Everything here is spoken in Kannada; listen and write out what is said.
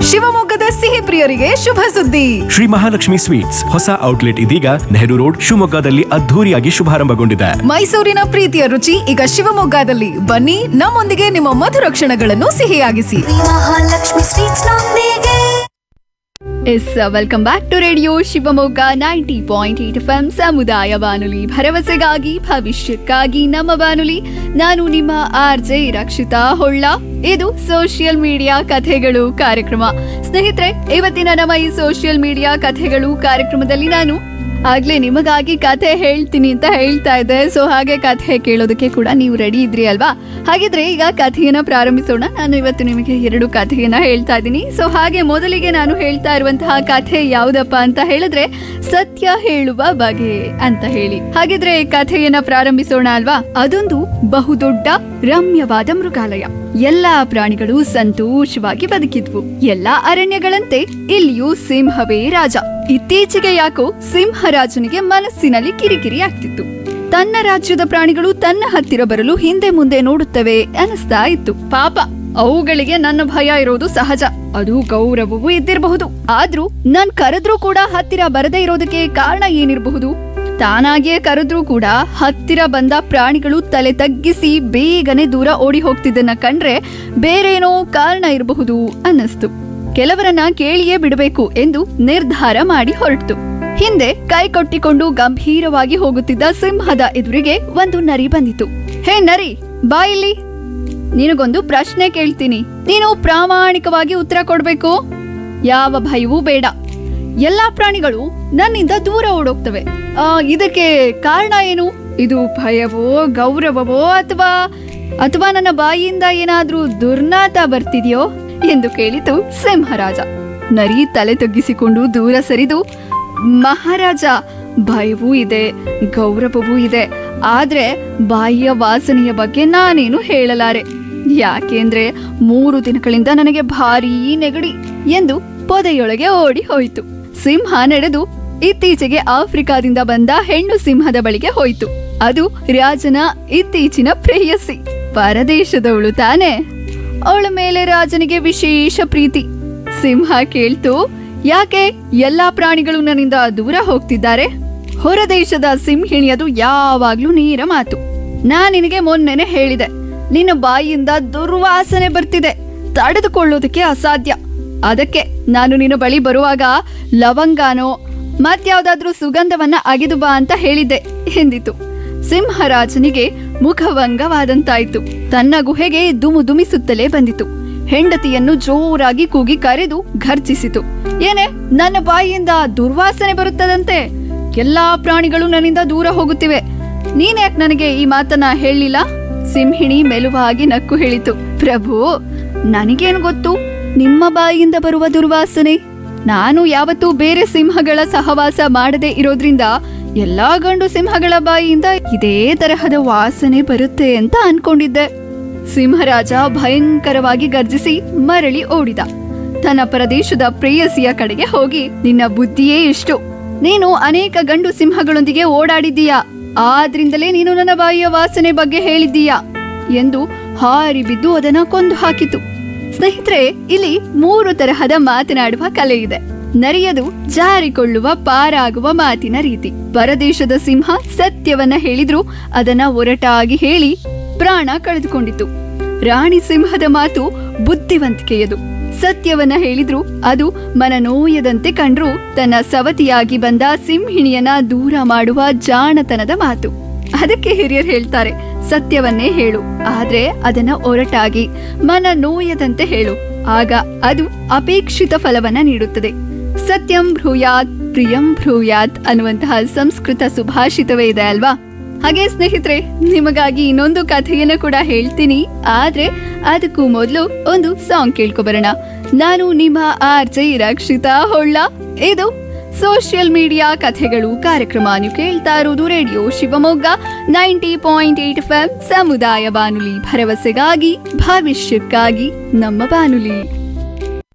ಶಿವಮೊಗ್ಗದ ಸಿಹಿ ಪ್ರಿಯರಿಗೆ ಶುಭ ಸುದ್ದಿ ಶ್ರೀ ಮಹಾಲಕ್ಷ್ಮಿ ಸ್ವೀಟ್ಸ್ ಹೊಸ ಔಟ್ಲೆಟ್ ಇದೀಗ ನೆಹರು ರೋಡ್ ಶಿವಮೊಗ್ಗದಲ್ಲಿ ಅದ್ಧೂರಿಯಾಗಿ ಶುಭಾರಂಭಗೊಂಡಿದೆ ಮೈಸೂರಿನ ಪ್ರೀತಿಯ ರುಚಿ ಈಗ ಶಿವಮೊಗ್ಗದಲ್ಲಿ ಬನ್ನಿ ನಮ್ಮೊಂದಿಗೆ ನಿಮ್ಮ ಮಧುರ ಕ್ಷಣಗಳನ್ನು ಸಿಹಿಯಾಗಿಸಿ ಮಹಾಲಕ್ಷ್ಮಿ ಸ್ವೀಟ್ಸ್ ನೊಂದಿಗೆ yes welcome back to radio Shivamogga ninety point eight F M ಸಮುದಾಯ ಬಾನುಲಿ ಭರವಸೆಗಾಗಿ ಭವಿಷ್ಯಕ್ಕಾಗಿ ನಮ್ಮ ಬಾನುಲಿ ನಾನು ನಿಮ್ಮ ಆರ್ ಜೆ ರಕ್ಷಿತಾ ಹೊಳ್ಳ ಇದು ಸೋಷಿಯಲ್ ಮೀಡಿಯಾ ಕಥೆಗಳು ಕಾರ್ಯಕ್ರಮ ಸ್ನೇಹಿತರೆ ಇವತ್ತಿನ ನಮ್ಮ ಈ ಸೋಷಿಯಲ್ ಮೀಡಿಯಾ ಕಥೆಗಳು ಕಾರ್ಯಕ್ರಮದಲ್ಲಿ ನಾನು ಆಗ್ಲೇ ನಿಮಗಾಗಿ ಕಥೆ ಹೇಳ್ತೀನಿ ಅಂತ ಹೇಳ್ತಾ ಇದ್ದೆ ಸೊ ಹಾಗೆ ಕಥೆ ಕೇಳೋದಕ್ಕೆ ಕೂಡ ನೀವು ರೆಡಿ ಇದ್ರಿ ಅಲ್ವಾ ಹಾಗಿದ್ರೆ ಈಗ ಕಥೆಯನ್ನ ಪ್ರಾರಂಭಿಸೋಣ ನಾನು ಇವತ್ತು ನಿಮಗೆ ಎರಡು ಕಥೆಯನ್ನ ಹೇಳ್ತಾ ಇದ್ದೀನಿ ಸೊ ಹಾಗೆ ಮೊದಲಿಗೆ ನಾನು ಹೇಳ್ತಾ ಇರುವಂತಹ ಕಥೆ ಯಾವುದಪ್ಪ ಅಂತ ಹೇಳಿದ್ರೆ ಸತ್ಯ ಹೇಳುವ ಬಗೆ ಅಂತ ಹೇಳಿ ಹಾಗಿದ್ರೆ ಕಥೆಯನ್ನ ಪ್ರಾರಂಭಿಸೋಣ ಅಲ್ವಾ ಅದೊಂದು ಬಹುದೊಡ್ಡ ರಮ್ಯವಾದ ಮೃಗಾಲಯ ಎಲ್ಲಾ ಪ್ರಾಣಿಗಳು ಸಂತೋಷವಾಗಿ ಬದುಕಿದ್ವು ಎಲ್ಲಾ ಅರಣ್ಯಗಳಂತೆ ಇಲ್ಲಿಯೂ ಸಿಂಹವೇ ರಾಜ ಇತ್ತೀಚೆಗೆ ಯಾಕೋ ಸಿಂಹರಾಜನಿಗೆ ಮನಸ್ಸಿನಲ್ಲಿ ಕಿರಿಕಿರಿ ಆಗ್ತಿತ್ತು ತನ್ನ ರಾಜ್ಯದ ಪ್ರಾಣಿಗಳು ತನ್ನ ಹತ್ತಿರ ಬರಲು ಹಿಂದೆ ಮುಂದೆ ನೋಡುತ್ತವೆ ಅನಿಸ್ತಾ ಇತ್ತು ಪಾಪ ಅವುಗಳಿಗೆ ನನ್ನ ಭಯ ಇರೋದು ಸಹಜ ಅದು ಗೌರವವೂ ಇದ್ದಿರಬಹುದು ಆದ್ರೂ ನಾನ್ ಕರೆದ್ರೂ ಕೂಡ ಹತ್ತಿರ ಬರದೇ ಇರೋದಕ್ಕೆ ಕಾರಣ ಏನಿರಬಹುದು ತಾನಾಗಿಯೇ ಕರೆದ್ರೂ ಕೂಡ ಹತ್ತಿರ ಬಂದ ಪ್ರಾಣಿಗಳು ತಲೆ ತಗ್ಗಿಸಿ ಬೇಗನೆ ದೂರ ಓಡಿ ಹೋಗ್ತಿದ್ದನ್ನ ಕಂಡ್ರೆ ಬೇರೇನೋ ಕಾರಣ ಇರಬಹುದು ಅನ್ನಿಸ್ತು ಕೆಲವರನ್ನ ಕೇಳಿಯೇ ಬಿಡಬೇಕು ಎಂದು ನಿರ್ಧಾರ ಮಾಡಿ ಹೊರಟು ಹಿಂದೆ ಕೈ ಕೊಟ್ಟಿಕೊಂಡು ಗಂಭೀರವಾಗಿ ಹೋಗುತ್ತಿದ್ದ ಸಿಂಹದ ಎದುರಿಗೆ ಒಂದು ನರಿ ಬಂದಿತು ಹೇ ನರಿ ಬಾ ಇಲ್ಲಿ ನಿನಗೊಂದು ಪ್ರಶ್ನೆ ಕೇಳ್ತೀನಿ ನೀನು ಪ್ರಾಮಾಣಿಕವಾಗಿ ಉತ್ತರ ಕೊಡ್ಬೇಕು ಯಾವ ಭಯವೂ ಬೇಡ ಎಲ್ಲಾ ಪ್ರಾಣಿಗಳು ನನ್ನಿಂದ ದೂರ ಓಡೋಗ್ತವೆ ಆ, ಇದಕ್ಕೆ ಕಾರಣ ಏನು ಇದು ಭಯವೋ ಗೌರವವೋ ಅಥವಾ ಅಥವಾ ನನ್ನ ಬಾಯಿಯಿಂದ ಏನಾದ್ರೂ ದುರ್ನಾತ ಬರ್ತಿದೆಯೋ ಎಂದು ಕೇಳಿತು ಸಿಂಹರಾಜ ನರಿ ತಲೆ ತಗ್ಗಿಸಿಕೊಂಡು ದೂರ ಸರಿದು ಮಹಾರಾಜ ಭಯವೂ ಇದೆ ಗೌರವವೂ ಇದೆ ಆದ್ರೆ ಬಾಯಿಯ ವಾಸನೆಯ ಬಗ್ಗೆ ನಾನೇನು ಹೇಳಲಾರೆ ಯಾಕೆಂದ್ರೆ ಮೂರು ದಿನಗಳಿಂದ ನನಗೆ ಭಾರೀ ನೆಗಡಿ ಎಂದು ಪೊದೆಯೊಳಗೆ ಓಡಿ ಹೋಯಿತು ಸಿಂಹ ನಡೆದು ಇತ್ತೀಚೆಗೆ ಆಫ್ರಿಕಾದಿಂದ ಬಂದ ಹೆಣ್ಣು ಸಿಂಹದ ಬಳಿಗೆ ಹೋಯಿತು ಅದು ರಾಜನ ಇತ್ತೀಚಿನ ಪ್ರೇಯಸಿ ಪರದೇಶದವಳು ತಾನೆ ಅವಳ ಮೇಲೆ ರಾಜನಿಗೆ ವಿಶೇಷ ಪ್ರೀತಿ ಸಿಂಹ ಕೇಳ್ತು ಯಾಕೆ ಎಲ್ಲಾ ಪ್ರಾಣಿಗಳು ನನ್ನಿಂದ ದೂರ ಹೋಗ್ತಿದ್ದಾರೆ ಹೊರದೇಶದ ಸಿಂಹಿಣಿಯದು ಯಾವಾಗ್ಲೂ ನೇರ ಮಾತು ನಾನ್ ನಿನಗೆ ಮೊನ್ನೆನೆ ಹೇಳಿದೆ ನಿನ್ನ ಬಾಯಿಯಿಂದ ದುರ್ವಾಸನೆ ಬರ್ತಿದೆ ತಡೆದುಕೊಳ್ಳೋದಕ್ಕೆ ಅಸಾಧ್ಯ ಅದಕ್ಕೆ ನಾನು ನಿನ್ನ ಬಳಿ ಬರುವಾಗ ಲವಂಗಾನೋ ಮತ್ಯಾವ್ದಾದ್ರೂ ಸುಗಂಧವನ್ನ ಅಗೆದು ಬಾ ಅಂತ ಹೇಳಿದ್ದೆ ಎಂದಿತು ಸಿಂಹರಾಜನಿಗೆ ಮುಖಭಂಗವಾದಂತಾಯ್ತು ತನ್ನ ಗುಹೆಗೆ ದುಮು ದುಮಿಸುತ್ತಲೇ ಬಂದಿತು ಹೆಂಡತಿಯನ್ನು ಜೋರಾಗಿ ಕೂಗಿ ಕರೆದು ಘರ್ಜಿಸಿತು ಏನೇ ನನ್ನ ಬಾಯಿಯಿಂದ ದುರ್ವಾಸನೆ ಬರುತ್ತದಂತೆ ಎಲ್ಲಾ ಪ್ರಾಣಿಗಳು ನನ್ನಿಂದ ದೂರ ಹೋಗುತ್ತಿವೆ ನೀನ್ಯಾಕ್ ನನಗೆ ಈ ಮಾತನ್ನ ಹೇಳಿಲ್ಲ ಸಿಂಹಿಣಿ ಮೆಲುವಾಗಿ ನಕ್ಕು ಹೇಳಿತು ಪ್ರಭು ನನಗೇನು ಗೊತ್ತು ನಿಮ್ಮ ಬಾಯಿಯಿಂದ ಬರುವ ದುರ್ವಾಸನೆ ನಾನು ಯಾವತ್ತೂ ಬೇರೆ ಸಿಂಹಗಳ ಸಹವಾಸ ಮಾಡದೆ ಇರೋದ್ರಿಂದ ಎಲ್ಲಾ ಗಂಡು ಸಿಂಹಗಳ ಬಾಯಿಯಿಂದ ಇದೇ ತರಹದ ವಾಸನೆ ಬರುತ್ತೆ ಅಂತ ಅನ್ಕೊಂಡಿದ್ದೆ ಸಿಂಹರಾಜ ಭಯಂಕರವಾಗಿ ಗರ್ಜಿಸಿ ಮರಳಿ ಓಡಿದ ತನ್ನ ಪ್ರದೇಶದ ಪ್ರೇಯಸಿಯ ಕಡೆಗೆ ಹೋಗಿ ನಿನ್ನ ಬುದ್ಧಿಯೇ ಇಷ್ಟು ನೀನು ಅನೇಕ ಗಂಡು ಸಿಂಹಗಳೊಂದಿಗೆ ಓಡಾಡಿದ್ದೀಯಾ ಆದ್ರಿಂದಲೇ ನೀನು ನನ್ನ ಬಾಯಿಯ ವಾಸನೆ ಬಗ್ಗೆ ಹೇಳಿದ್ದೀಯಾ ಎಂದು ಹಾರಿ ಬಿದ್ದು ಅದನ್ನ ಕೊಂದು ಹಾಕಿತು ಸ್ನೇಹಿತರೆ ಇಲ್ಲಿ ಮೂರು ತರಹದ ಮಾತನಾಡುವ ಕಲೆ ಇದೆ ನರಿಯದು ಜಾರಿಕೊಳ್ಳುವ ಪಾರಾಗುವ ಮಾತಿನ ರೀತಿ ಪರದೇಶದ ಸಿಂಹ ಸತ್ಯವನ್ನ ಹೇಳಿದ್ರು ಅದನ್ನ ಒರಟಾಗಿ ಹೇಳಿ ಪ್ರಾಣ ಕಳೆದುಕೊಂಡಿತು ರಾಣಿ ಸಿಂಹದ ಮಾತು ಬುದ್ಧಿವಂತಿಕೆಯದು ಸತ್ಯವನ್ನ ಹೇಳಿದ್ರು ಅದು ಮನನೋಯದಂತೆ ಕಂಡ್ರು ತನ್ನ ಸವತಿಯಾಗಿ ಬಂದ ಸಿಂಹಿಣಿಯನ್ನ ದೂರ ಮಾಡುವ ಜಾಣತನದ ಮಾತು ಅದಕ್ಕೆ ಹಿರಿಯರು ಹೇಳ್ತಾರೆ ಸತ್ಯವನ್ನೇ ಹೇಳು ಆದ್ರೆ ಅದನ್ನ ಒರಟಾಗಿ ಮನ ನೋಯದಂತೆ ಹೇಳು ಆಗ ಅದು ಅಪೇಕ್ಷಿತ ಫಲವನ್ನ ನೀಡುತ್ತದೆ ಸತ್ಯಂ ಭ್ರೂಯಾತ್ ಪ್ರಿಯಂ ಭ್ರೂಯಾತ್ ಅನ್ನುವಂತಹ ಸಂಸ್ಕೃತ ಸುಭಾಷಿತವೇ ಇದೆ ಅಲ್ವಾ ಹಾಗೆ ಸ್ನೇಹಿತರೆ ನಿಮಗಾಗಿ ಇನ್ನೊಂದು ಕಥೆಯನ್ನು ಕೂಡ ಹೇಳ್ತೀನಿ ಆದ್ರೆ ಅದಕ್ಕೂ ಮೊದಲು ಒಂದು ಸಾಂಗ್ ಕೇಳ್ಕೊಬರೋಣ ನಾನು ನಿಮ್ಮ ಆರ್ ಜೆ ರಕ್ಷಿತಾ ಹೊಳ್ಳ ಇದು ಸೋಷಿಯಲ್ ಮೀಡಿಯಾ ಕಥೆಗಳು ಕಾರ್ಯಕ್ರಮ ನೀವು ಕೇಳ್ತಾ ಇರೋದು radio Shivamogga ninety point eight F ಸಮುದಾಯ ಬಾನುಲಿ ಭರವಸೆಗಾಗಿ ಭವಿಷ್ಯಕ್ಕಾಗಿ ನಮ್ಮ ಬಾನುಲಿ